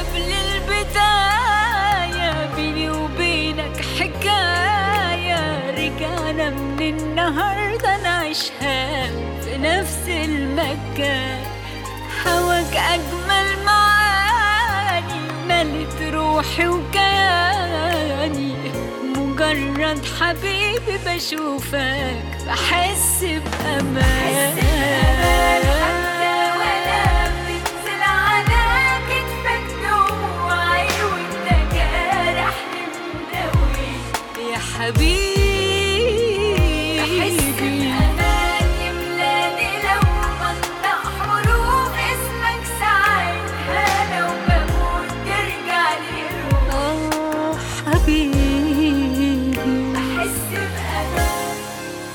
قبل البداية بيني وبينك حكاية رجعنا من النهاردة نعيشها في نفس المكان هواك أجمل معاني ملت روحي وكياني مجرد حبيبي بشوفك بحس بأمان